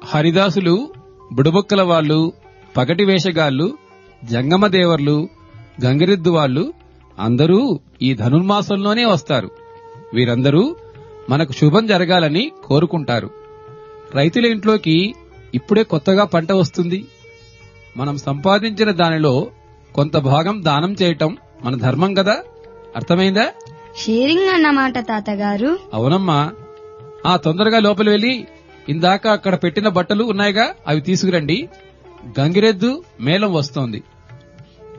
హరిదాసులు బుడబొక్కల వాళ్ళు పగటి వేషగాళ్ళు జంగమదేవర్లు గంగిరెద్దు వాళ్ళు అందరూ ఈ ధనుర్మాసంలోనే వస్తారు వీరందరూ మనకు శుభం జరగాలని కోరుకుంటారు రైతుల ఇంట్లోకి ఇప్పుడే కొత్తగా పంట వస్తుంది మనం సంపాదించిన దానిలో కొంత భాగం దానం చేయటం మన ధర్మం కదా అర్థమైందా షేరింగ్ అన్నమాట తాతగారు అవునమ్మా ఆ తొందరగా లోపలి వెళ్ళి ఇందాక అక్కడ పెట్టిన బట్టలు ఉన్నాయిగా అవి తీసుకురండి గంగిరెద్దు మేళం వస్తోంది